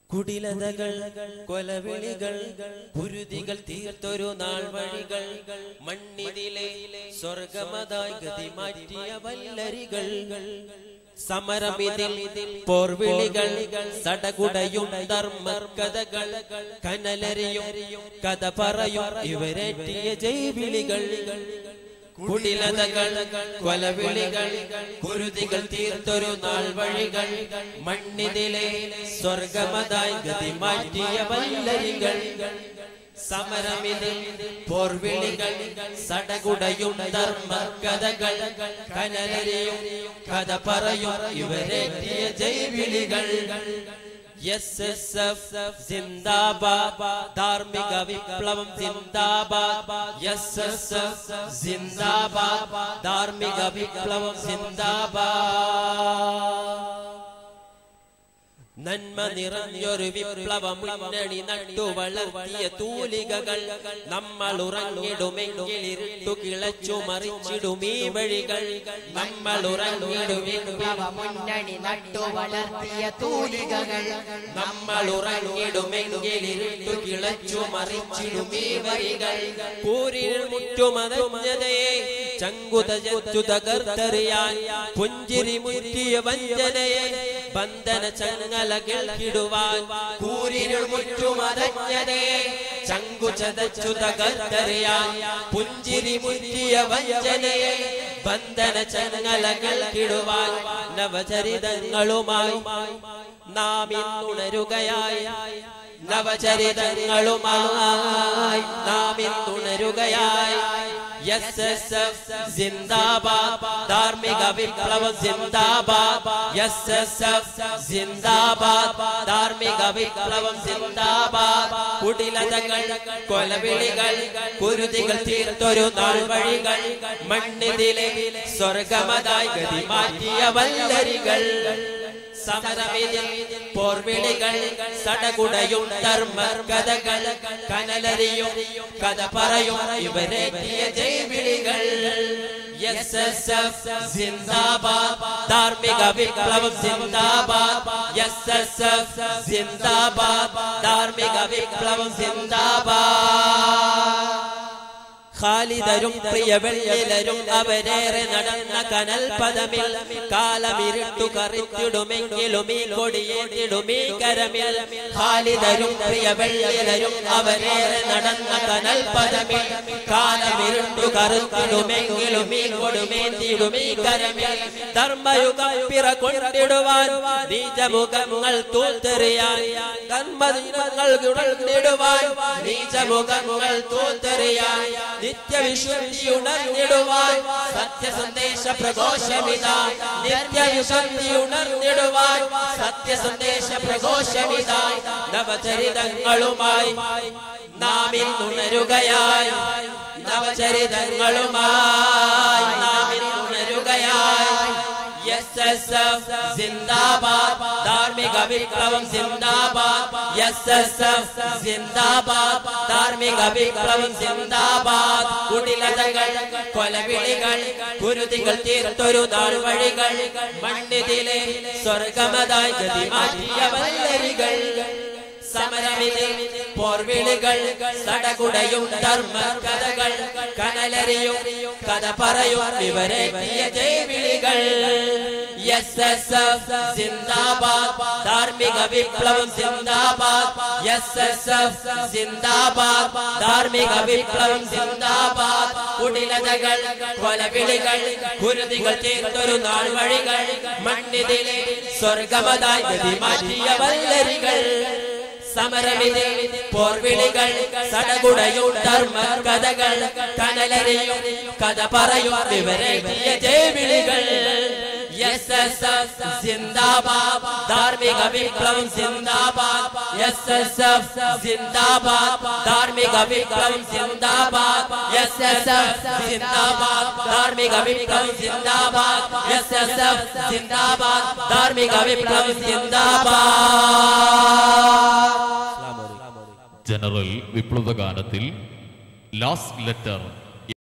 കുടിലതകൾ കൊലവിളികൾ കുരുതികൾ തീർത്തൊരു നാൾ വഴികൾ മണ്ണിതിലെ സ്വർഗമതായി ഗതി മാറ്റിയ വല്ലരികൾ സമരമിതിൽ പോർവിളികൾ സടകുടയും ധർമ്മകഥകൾ കനലരിയും കഥ പറയും ഇവരേറ്റിയ ജൈവിളികൾ കുടിലതകൾ കൊലവിളികൾ കുരുതികൾ തീർത്തൊരു നാൾ വഴികൾ മണ്ണിതിലെ സ്വർഗമതായി ഗതി മാറ്റിയ വല്ലരികൾ സമരമിതിൽ പോർവിളികൾ സടകുടയും ധർമ്മ കഥകൾ കനലരിയും കഥ പറയും ഇവരേറ്റിയ ജൈവിളികൾ എസ് എസ് എഫ് സിന്ദാബാദ് ധാർമ്മിക വിപ്ലവം സിന്ദാബാദ് എസ് എസ് എഫ് സിന്ദാബാദ് ധാർമ്മിക വിപ്ലവം സിന്ദാബാദ് നന്മ നിറഞ്ഞൊരു വിപ്ലവ മുന്നണി നട്ടു വളർത്തിയ തൂലികകൾ നമ്മൾ ഉറങ്ങിടുമെങ്കിൽ ഇരുട്ടു കിളച്ചു മറിച്ചിടും ഈ വഴികൾ നമ്മൾ ഉറങ്ങിടുമെങ്കിൽ മുന്നണി നട്ടു വളർത്തിയ തൂലികകൾ നമ്മൾ ഉറങ്ങിടുമെങ്കിൽ ഇരുട്ടു കിളച്ചു മറിച്ചിടും ഈ വരികൾ കൂരിൽ മുറ്റുമതഞ്ഞതയെ ചങ്കുതച്ചു തകർത്തെറിയാൻ പുഞ്ചിരി മുറ്റിയ വഞ്ചനയെ ബന്ധന ചങ്ങലകൾ കിടുവാൻ കൂരിരുൾ മുറ്റുമതഞ്ഞതയെ ചങ്കു ചതച്ചു തകർത്തെറിയാൻ പുഞ്ചിരി മുറ്റിയ വഞ്ചനയെ ബന്ധന ചങ്ങലകൾ കിടുവാൻ നവചരിതങ്ങളുമായി നാം ഇന്നുണരുകയായി നവചരിതങ്ങളുമായി നാം ഇന്നുണരുകയായി എസ് എസ് എഫ് സിന്ദാബാദ് ധാർമ്മിക വിപ്ലവം സിന്ദാബാദ് എസ് എസ് എഫ് സിന്ദാബാദ് ധാർമ്മിക വിപ്ലവം സിന്ദാബാദ് കുടിലതകൾ കൊലവിളികൾ കുരുതികൾ തീർത്തൊരു നാൾ വഴികൾ മണ്ണിതിലെ സ്വർഗമതായി ഗതി മാറ്റിയ വല്ലരികൾ സമരമിതിൽ പോർവിളികൾ സടകുടയും ധർമ്മ കഥകൾ കനലരിയും കഥ പറയും ഇവരേറ്റിയ ജൈവിളികൾ എസ് എസ് എഫ് സിന്ദാബാദ് ധാർമ്മിക വിപ്ലവം സിന്ദാബാദ് എസ് എസ് എഫ് സിന്ദാബാദ് ധാർമ്മിക വിപ്ലവം സിന്ദാബാദ് ഖാലിദരും പ്രിയ വെള്ളിലരും അവരേറെ നടന്ന കനൽ പദമിൽ കാലമിരുട്ടു കറിത്തിടുമെങ്കിലും ഈ കൊടിയേറ്റിടുമീ കരമിൽ ഖാലിദരും പ്രിയ വെള്ളിലരും അവരേറെ നടന്ന കനൽ പദമിൽ കാലമിരുട്ടു കറുത്തിടുമെങ്കിലും ഈ കൊടുമേന്തിടുമീ കരമിൽ ധർമ്മയുഗ പിറ കൊണ്ടിടുവാൻ നീചമുഖങ്ങൾ തൂത്തെറിയാൻ കർമ്മദിനങ്ങൾ ഉണർന്നിടുവാൻ നീചമുഖങ്ങൾ തൂത്തെറിയാൻ നിത്യവിശുദ്ധി ഉണർന്നിടുവാൻ സത്യസന്ദേശ പ്രഘോഷമിത നിത്യവിശുദ്ധി ഉണർന്നിടുവാൻ സത്യസന്ദേശ പ്രഘോഷമിത നവചരിതങ്ങളുമായി നാം ഇന്നുണരുകയായി നവചരിതങ്ങളുമായി നാം ഇന്നുണരുകയായി എസ് എസ് എഫ് സിന്ദാബാദ് ധാർമ്മിക വിപ്ലവം സിന്ദാബാദ് എസ് എസ് എഫ് സിന്ദാബാദ് ധാർമ്മിക വിപ്ലവം സിന്ദാബാദ് കുടിലതകൾ കൊലവിളികൾ കുരുതികൾ തീർത്തൊരു നാൾ വഴികൾ മണ്ണിതിലെ സ്വർഗമതായി ഗതി മാറ്റിയ വല്ലരികൾ സമരമിതിൽ പോർവിളികൾ സടകുടയും ധർമ്മ കഥകൾ കനലരിയും കഥ പറയും ഇവരേറ്റിയ ജൈവിളികൾ എസ് എസ് എഫ് സിന്ദാബാദ് ധാർമ്മിക വിപ്ലവം സിന്ദാബാദ് എസ് എസ് എഫ് സിന്ദാബാദ് ധാർമ്മിക വിപ്ലവം സിന്ദാബാദ് കുടിലതകൾ കൊലവിളികൾ കുരുതികൾ തീർത്തൊരു നാൾ വഴികൾ മണ്ണിതിലെ സ്വർഗമതായി ഗതി മാറ്റിയ വല്ലരികൾ സമരമിതിൽ പോർവിളികൾ സടകുടയും ധർമ്മ കഥകൾ കനലരിയും കഥ പറയും വിവരേറ്റിയ ജയവിളികൾ എസ് എസ് എഫ് സിന്ദാബാദ് ധാർമ്മിക വിപ്ലവം സിന്ദാബാദ് എസ് എസ് എഫ് സിന്ദാബാദ് ധാർമ്മിക വിപ്ലവം സിന്ദാബാദ് എസ് എസ് എഫ് സിന്ദാബാദ് ധാർമ്മിക വിപ്ലവം സിന്ദാബാദ് എസ് എസ് എഫ് സിന്ദാബാദ് ധാർമ്മിക വിപ്ലവം സിന്ദാബാദ് ജനറൽ വിപ്ലവ ഗാനത്തിൽ ലാസ്റ്റ് ലെറ്റർ